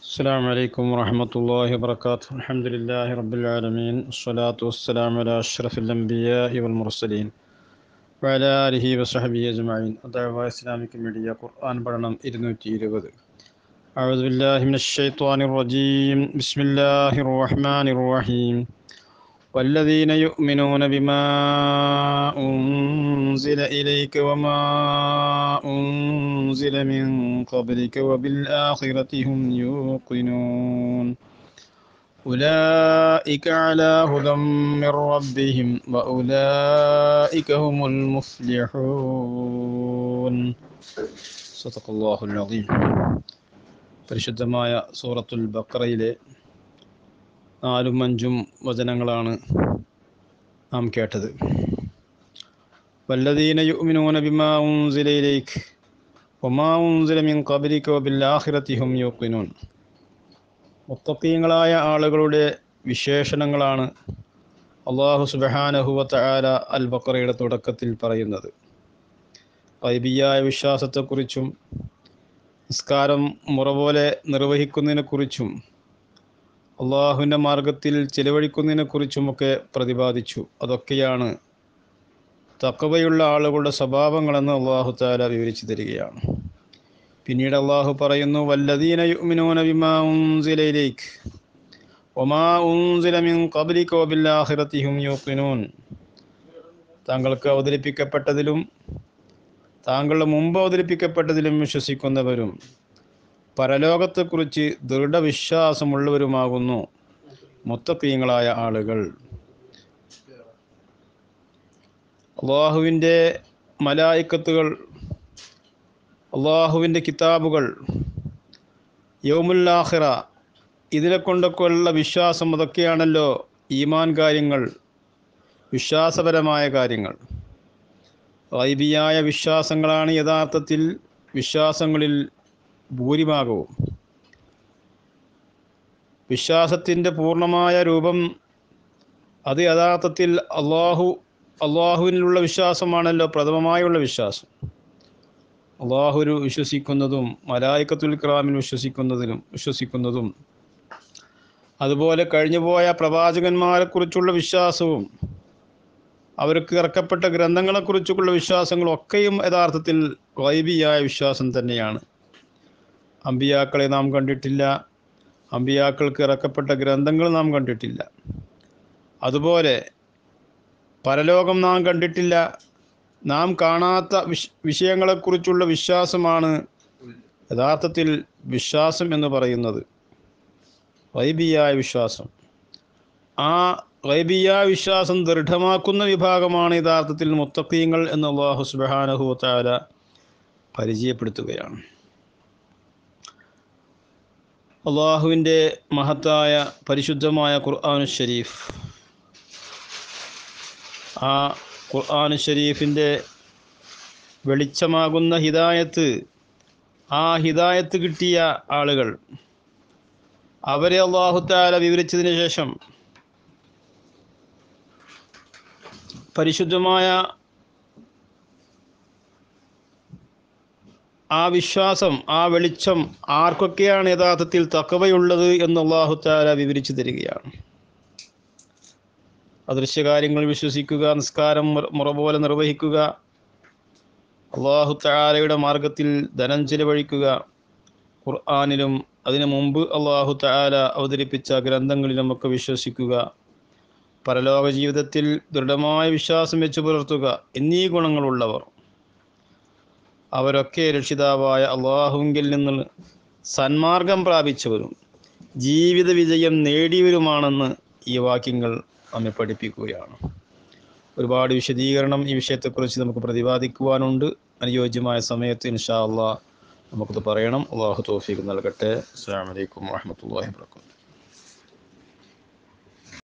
السلام عليكم ورحمة الله وبركاته الحمد لله رب العالمين الصلاة والسلام على أشرف الأنبياء والمرسلين وعلى آله وصحبه أجمعين الدعوة إسلامك ميديا قرآن برنام إرنوتي إرغد أعوذ بالله من الشيطان الرجيم بسم الله الرحمن الرحيم والذين يؤمنون بما أنزل إليك وما أنزل من قبلك وبالآخرة هم يوقنون أولئك على هدى من ربهم وأولئك هم المفلحون صدق الله العظيم പരിശുദ്ധമായ സൂറത്തുൽ ബക്രയിലെ നാലും അഞ്ചും വചനങ്ങളാണ് നാം കേട്ടത് വല്ലദീന യുഅ്മിനൂന ബിമാ ഉൻസില ഇലൈക് വമാ ഉൻസില മിൻ ഖബ്ലിക വബിൽആഖിറതി ഹും യൂഖിനൂൻ മുത്തഖീങ്ങളായ ആളുകളുടെ വിശേഷണങ്ങളാണ് അള്ളാഹു സുബ്ഹാനഹു വതആല അൽ ബഖറയുടെ തുടക്കത്തിൽ പറയുന്നത് ഗൈബിയായ വിശ്വാസത്തെക്കുറിച്ചും നിസ്കാരം മുറ പോലെ നിർവഹിക്കുന്നതിനെക്കുറിച്ചും അള്ളാഹുവിൻ്റെ മാർഗത്തിൽ ചിലവഴിക്കുന്നതിനെക്കുറിച്ചുമൊക്കെ പ്രതിപാദിച്ചു അതൊക്കെയാണ് തക്കവയുള്ള ആളുകളുടെ സ്വഭാവങ്ങളെന്ന് അള്ളാഹു താല വിവരിച്ചു തരികയാണ് പിന്നീട് അള്ളാഹു പറയുന്നു വല്ലദീന യുഅ്മിനൂന ബിമാ ഉൻസില ഇലൈക് വമാ ഉൻസില മിൻ ഖബ്ലിക വബിൽആഖിറതി ഹും യൂഖിനൂൻ താങ്കൾക്ക് അവതരിപ്പിക്കപ്പെട്ടതിലും താങ്കളുടെ മുമ്പ് അവതരിപ്പിക്കപ്പെട്ടതിലും വിശ്വസിക്കുന്നവരും പരലോകത്തെക്കുറിച്ച് ദൃഢവിശ്വാസമുള്ളവരുമാകുന്നു മുത്തക്കീങ്ങളായ ആളുകൾ അള്ളാഹുവിൻ്റെ മലായിക്കത്തുകൾ അള്ളാഹുവിൻ്റെ കിതാബുകൾ യൗമുല്ലാഹിറ ഇതിനെ കൊണ്ടൊക്കെയുള്ള വിശ്വാസം അതൊക്കെയാണല്ലോ ഈമാൻ കാര്യങ്ങൾ വിശ്വാസപരമായ കാര്യങ്ങൾ വൈബിയായ വിശ്വാസങ്ങളാണ് യഥാർത്ഥത്തിൽ വിശ്വാസങ്ങളിൽ ഭൂരിഭാഗവും വിശ്വാസത്തിൻ്റെ പൂർണ്ണമായ രൂപം അത് യഥാർത്ഥത്തിൽ അള്ളാഹു അള്ളാഹുവിനുള്ള വിശ്വാസമാണല്ലോ പ്രഥമമായുള്ള വിശ്വാസം അള്ളാഹുരു വിശ്വസിക്കുന്നതും മലായിക്കത്തുൽ ക്രാമിൽ വിശ്വസിക്കുന്നതിലും വിശ്വസിക്കുന്നതും അതുപോലെ കഴിഞ്ഞുപോയ പ്രവാചകന്മാരെക്കുറിച്ചുള്ള വിശ്വാസവും അവർക്ക് ഇറക്കപ്പെട്ട ഗ്രന്ഥങ്ങളെക്കുറിച്ചുള്ള വിശ്വാസങ്ങളും ഒക്കെയും യഥാർത്ഥത്തിൽ വൈബിയായ വിശ്വാസം തന്നെയാണ് അമ്പിയാക്കളെ നാം കണ്ടിട്ടില്ല അമ്പിയാക്കൾക്ക് ഇറക്കപ്പെട്ട ഗ്രന്ഥങ്ങൾ നാം കണ്ടിട്ടില്ല അതുപോലെ പരലോകം നാം കണ്ടിട്ടില്ല നാം കാണാത്ത വിഷ വിഷയങ്ങളെക്കുറിച്ചുള്ള വിശ്വാസമാണ് യഥാർത്ഥത്തിൽ വിശ്വാസം എന്ന് പറയുന്നത് വൈബിയായ വിശ്വാസം ആ വൈബിയായ വിശ്വാസം ദൃഢമാക്കുന്ന വിഭാഗമാണ് യഥാർത്ഥത്തിൽ മുത്തക്കീങ്ങൾ എന്ന് അള്ളാഹു സുബാനഹു താല പരിചയപ്പെടുത്തുകയാണ് അള്ളാഹുവിൻ്റെ മഹത്തായ പരിശുദ്ധമായ ഖുർആാനു ഷരീഫ് ആ ഖുർആാനു ഷരീഫിൻ്റെ വെളിച്ചമാകുന്ന ഹിദായത്ത് ആ ഹിദായത്ത് കിട്ടിയ ആളുകൾ അവരെ അള്ളാഹുത്താല വിവരിച്ചതിന് ശേഷം പരിശുദ്ധമായ ആ വിശ്വാസം ആ വെളിച്ചം ആർക്കൊക്കെയാണ് യഥാർത്ഥത്തിൽ തക്കവയുള്ളത് എന്ന് അള്ളാഹുത്താല വിവരിച്ചു തരികയാണ് അദൃശ്യകാര്യങ്ങൾ വിശ്വസിക്കുക നിസ്കാരം മുറ പോലെ നിർവഹിക്കുക അള്ളാഹു താലയുടെ മാർഗത്തിൽ ധനം ചിലവഴിക്കുക ഖുർആാനിലും അതിനു മുമ്പ് അള്ളാഹു താല അവതരിപ്പിച്ച ഗ്രന്ഥങ്ങളിലുമൊക്കെ വിശ്വസിക്കുക പരലോക ജീവിതത്തിൽ ദൃഢമായ വിശ്വാസം വെച്ച് പുലർത്തുക എന്നീ ഗുണങ്ങളുള്ളവർ അവരൊക്കെ രക്ഷിതാവായ അള്ളാഹുവിൽ നിന്ന് സന്മാർഗം പ്രാപിച്ചവരും ജീവിത വിജയം നേടിയവരുമാണെന്ന് ഈ വാക്യങ്ങൾ നമ്മെ പഠിപ്പിക്കുകയാണ് ഒരുപാട് വിശദീകരണം ഈ വിഷയത്തെക്കുറിച്ച് നമുക്ക് പ്രതിപാദിക്കുവാനുണ്ട് അനുയോജ്യമായ സമയത്ത് ഇൻഷാ അള്ളാഹ് നമുക്കത് പറയണം അള്ളാഹു തോഫീക്ക് നൽകട്ടെ അസ്സാം വലൈക്കും വാഹമത്തല്ലാഹി വർക്കാത്തു